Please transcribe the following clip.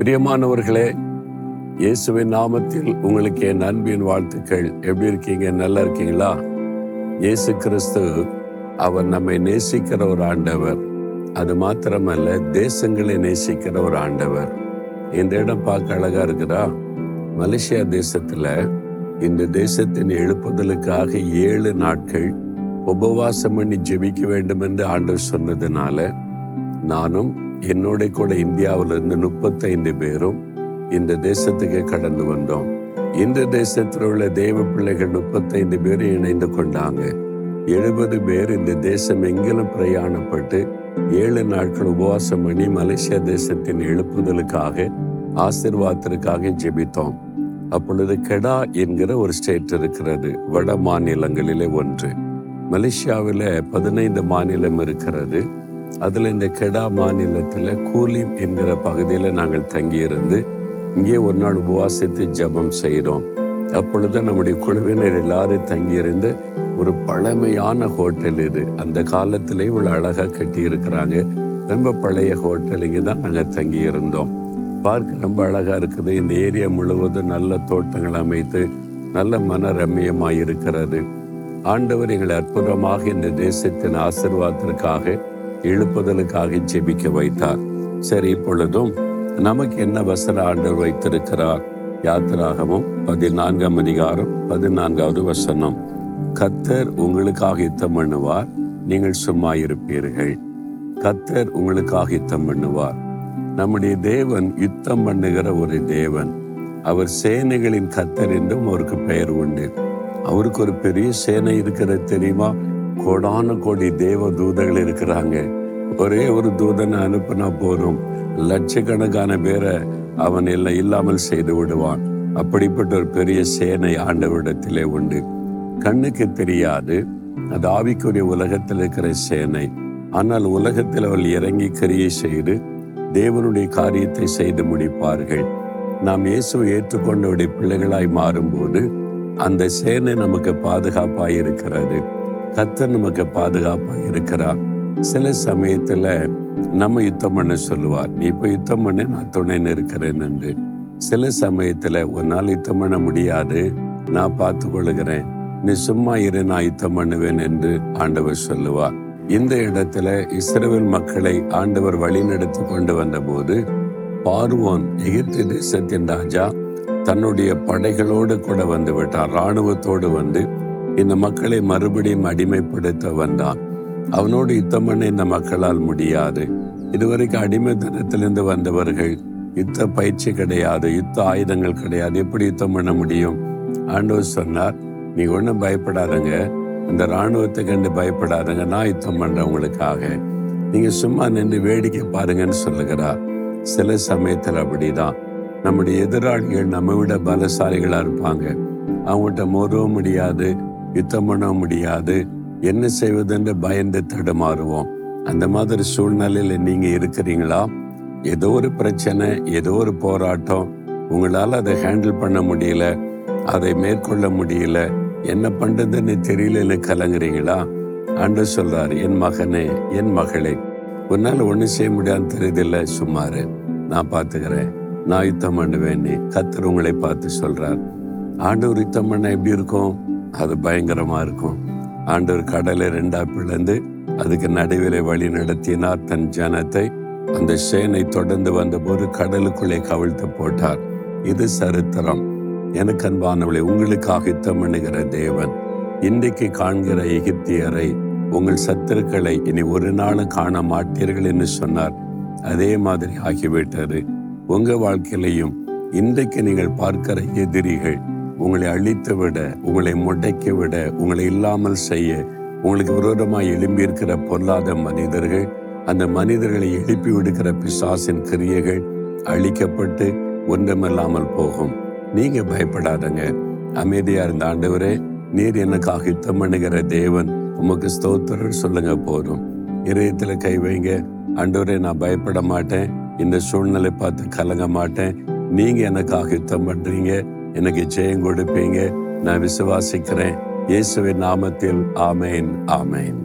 பிரியமானவர்களே இயேசுவின் நாமத்தில் உங்களுக்கு என் அன்பின் வாழ்த்துக்கள் எப்படி இருக்கீங்க நல்லா இருக்கீங்களா இயேசு கிறிஸ்து அவர் நம்மை நேசிக்கிற ஒரு ஆண்டவர் அது மாத்திரமல்ல தேசங்களை நேசிக்கிற ஒரு ஆண்டவர் இந்த இடம் பார்க்க அழகா இருக்குதா மலேசியா தேசத்துல இந்த தேசத்தின் எழுப்புதலுக்காக ஏழு நாட்கள் உபவாசம் பண்ணி ஜெபிக்க வேண்டும் என்று ஆண்டவர் சொன்னதுனால நானும் என்னோட கூட இந்தியாவிலிருந்து முப்பத்தைந்து பேரும் இந்த தேசத்துக்கு கடந்து வந்தோம் இந்த தேசத்தில் உள்ள தேவ பிள்ளைகள் முப்பத்தைந்து பேர் இணைந்து கொண்டாங்க எழுபது பேர் இந்த தேசம் எங்கிலும் பிரயாணப்பட்டு ஏழு நாட்கள் உபவாசம் பண்ணி மலேசியா தேசத்தின் எழுப்புதலுக்காக ஆசிர்வாதத்திற்காக ஜெபித்தோம் அப்பொழுது கெடா என்கிற ஒரு ஸ்டேட் இருக்கிறது வட மாநிலங்களிலே ஒன்று மலேசியாவில் பதினைந்து மாநிலம் இருக்கிறது அதுல இந்த கெடா மாநிலத்துல கூலிம் என்கிற பகுதியில நாங்கள் தங்கியிருந்து இங்கே ஒரு நாள் உபவாசித்து ஜெபம் செய்கிறோம் அப்பொழுது நம்முடைய குழுவினர் எல்லாரும் தங்கியிருந்து ஒரு பழமையான ஹோட்டல் இது அந்த காலத்திலே இவ்வளவு அழகா கட்டி இருக்கிறாங்க ரொம்ப பழைய ஹோட்டல் இங்கே தான் நாங்கள் தங்கி இருந்தோம் பார்க்க ரொம்ப அழகா இருக்குது இந்த ஏரியா முழுவதும் நல்ல தோட்டங்கள் அமைத்து நல்ல மன ரம்மியமாய் இருக்கிறது ஆண்டவர் எங்களை அற்புதமாக இந்த தேசத்தின் ஆசிர்வாதத்திற்காக எழுப்புதலுக்காக ஜெபிக்க வைத்தார் சரி இப்பொழுதும் நமக்கு என்ன வசன ஆண்டவர் வைத்திருக்கிறார் யாத்திராகமும் பதினான்காம் அதிகாரம் பதினான்காவது வசனம் கத்தர் உங்களுக்காக யுத்தம் பண்ணுவார் நீங்கள் சும்மா இருப்பீர்கள் கத்தர் உங்களுக்காக யுத்தம் பண்ணுவார் நம்முடைய தேவன் யுத்தம் பண்ணுகிற ஒரு தேவன் அவர் சேனைகளின் கத்தர் என்றும் அவருக்கு பெயர் உண்டு அவருக்கு ஒரு பெரிய சேனை இருக்கிறது தெரியுமா கோடான கோடி தேவ தூதர்கள் இருக்கிறாங்க ஒரே ஒரு தூதனை அனுப்புனா போதும் லட்சக்கணக்கான பேரை அவன் எல்லாம் இல்லாமல் செய்து விடுவான் அப்படிப்பட்ட ஒரு பெரிய சேனை ஆண்டவரிடத்திலே உண்டு கண்ணுக்கு தெரியாது அது ஆவிக்குரிய உலகத்தில் இருக்கிற சேனை ஆனால் உலகத்தில் அவள் இறங்கி கிரியை செய்து தேவனுடைய காரியத்தை செய்து முடிப்பார்கள் நாம் இயேசுவை ஏற்றுக்கொண்டவருடைய பிள்ளைகளாய் மாறும்போது அந்த சேனை நமக்கு பாதுகாப்பாய் இருக்கிறது கத்தர் நமக்கு பாதுகாப்பாய் இருக்கிறார் சில சமயத்துல நம்ம யுத்தம் பண்ண சொல்லுவார் நீ இப்ப யுத்தம் பண்ண நான் துணைன்னு இருக்கிறேன் என்று சில சமயத்துல உன்னால் யுத்தம் பண்ண முடியாது நான் பார்த்து கொள்ளுகிறேன் நீ சும்மா இரு நான் யுத்தம் பண்ணுவேன் என்று ஆண்டவர் சொல்லுவார் இந்த இடத்துல இஸ்ரேல் மக்களை ஆண்டவர் வழிநடத்தி கொண்டு வந்தபோது பார்வோன் எகிப்து தேசத்தின் ராஜா தன்னுடைய படைகளோடு கூட வந்து விட்டான் இராணுவத்தோடு வந்து இந்த மக்களை மறுபடியும் அடிமைப்படுத்த வந்தான் அவனோடு யுத்தம் பண்ண இந்த மக்களால் முடியாது இதுவரைக்கும் அடிமைத்தனத்திலிருந்து வந்தவர்கள் யுத்த பயிற்சி கிடையாது யுத்த ஆயுதங்கள் கிடையாது எப்படி யுத்தம் பண்ண முடியும் ஆண்டவர் சொன்னார் நீ ஒன்றும் பயப்படாதங்க இந்த இராணுவத்தை கண்டு பயப்படாதங்க நான் யுத்தம் பண்றேன் உங்களுக்காக நீங்க சும்மா நின்று வேடிக்கை பாருங்கன்னு சொல்லுகிறார் சில சமயத்தில் அப்படிதான் நம்முடைய எதிராளிகள் நம்ம விட பலசாலிகளா இருப்பாங்க அவங்ககிட்ட மோதவும் முடியாது யுத்தம் பண்ண முடியாது என்ன செய்வதென்று பயந்து தடுமாறுவோம் அந்த மாதிரி சூழ்நிலையில நீங்க இருக்கிறீங்களா ஏதோ ஒரு பிரச்சனை ஏதோ ஒரு போராட்டம் உங்களால அதை ஹேண்டில் பண்ண முடியல அதை மேற்கொள்ள முடியல என்ன பண்றதுன்னு தெரியலன்னு கலங்குறீங்களா ஆண்டு சொல்றாரு என் மகனே என் மகளே உன்னால ஒண்ணு செய்ய முடியாதுன்னு தெரியுதில்ல சும்மாரு நான் பாத்துக்கிறேன் நான் யுத்தம் பண்ணுவேன்னு கத்தர் உங்களை பார்த்து சொல்றார் ஆண்டவர் யுத்தம் பண்ண எப்படி இருக்கும் அது பயங்கரமா இருக்கும் ஆண்டவர் கடலை ரெண்டா பிளந்து அதுக்கு நடுவிலே வழி நடத்தினார் தன் ஜனத்தை அந்த சேனை தொடர்ந்து வந்தபோது கடலுக்குள்ளே கவிழ்த்து போட்டார் இது சரித்திரம் எனக்கு அன்பானவளை உங்களுக்காக யுத்தம் பண்ணுகிற தேவன் இன்றைக்கு காண்கிற எகிப்தியரை உங்கள் சத்துருக்களை இனி ஒரு நாளும் காண மாட்டீர்கள் என்று சொன்னார் அதே மாதிரி ஆகிவிட்டது உங்க வாழ்க்கையிலையும் இன்றைக்கு நீங்கள் பார்க்கிற எதிரிகள் உங்களை அழித்து விட உங்களை முடைக்க விட உங்களை இல்லாமல் செய்ய உங்களுக்கு விரோதமாய் எழும்பி இருக்கிற பொல்லாத மனிதர்கள் அந்த மனிதர்களை எழுப்பி விடுக்கிற பிசாசின் கிரியைகள் அழிக்கப்பட்டு ஒன்றமில்லாமல் போகும் நீங்க பயப்படாதங்க அமைதியா இருந்த ஆண்டவரே நீர் எனக்காக யுத்தம் பண்ணுகிற தேவன் உமக்கு ஸ்தோத்திரம் சொல்லுங்க போதும் இதயத்துல கை வைங்க ஆண்டவரே நான் பயப்பட மாட்டேன் இந்த சூழ்நிலை பார்த்து கலங்க மாட்டேன் நீங்க எனக்காக யுத்தம் பண்றீங்க எனக்கு ஜெயம் கொடுப்பீங்க நான் விசுவாசிக்கிறேன் இயேசுவின் நாமத்தில் ஆமேன் ஆமேன்